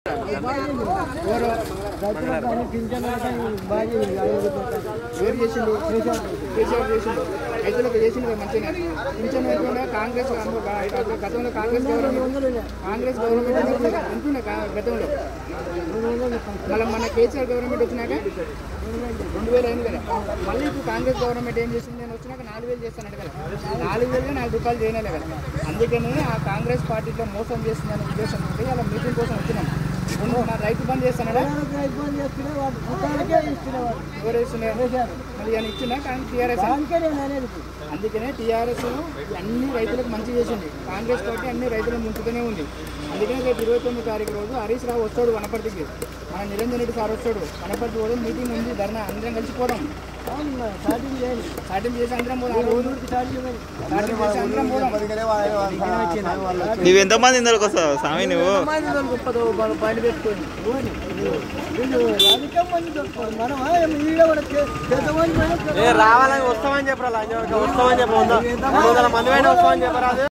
ఎవరు ఎవరు చేసిండు కేసీఆర్ చేసిండు రైతులకు చేసిండు మంచిగా పింఛన్ పెట్టుకుంటే కాంగ్రెస్ అప్పుడు గతంలో కాంగ్రెస్ గవర్నమెంట్ కాంగ్రెస్ గవర్నమెంట్ ఉంటుండే కా- గతంలో మళ్ళీ మన కేసీఆర్ గవర్నమెంట్ వచ్చినాక రెండు వేలు అయింది కదా మళ్ళీ ఇప్పుడు కాంగ్రెస్ గవర్నమెంట్ ఏం చేసింది నేను వచ్చినాక నాలుగు వేలు చేస్తానంట కదా నాలుగు వేలు నాలుగు రూపాయలు చేయలేదు కదా అందుకని ఆ కాంగ్రెస్ పార్టీలో మోసం చేస్తుందనే ఉద్దేశం ఉంటే అలా మీటింగ్ కోసం వచ్చినాం ఇప్పుడు నా రైతు బంద్ చేస్తానడా ఎవరు వేస్తున్నారు మళ్ళీ ఆయన ఇచ్చిందా కానీ టీఆర్ఎస్ అందుకనే టీఆర్ఎస్ అన్ని రైతులకు మంచి చేసింది కాంగ్రెస్ పార్టీ అన్ని రైతులను ముంచుతూనే ఉంది అందుకనే రేపు ఇరవై తొమ్మిది తారీఖు రోజు హరీష్ రావు వస్తాడు వనపర్తికి మన నిరంజన్ రెడ్డి సార్ వస్తాడు వనపర్తి పోదాం మీటింగ్ ఉంది ధర్నా అందరం కలిసిపోదాం స్టార్టింగ్ చేసి అందరం పోదాం ఆ రోజు స్టార్టింగ్ చేసి అందరం పోదాం నువ్వు ఎంతమంది ఇందులోకి వస్తావు స్వామి నువ్వు బండి పెట్టుకొని రావాలని వస్తామని చెప్పరా వస్తామని చెప్పరా మూడు వందల మంది పైన వస్తామని చెప్పరా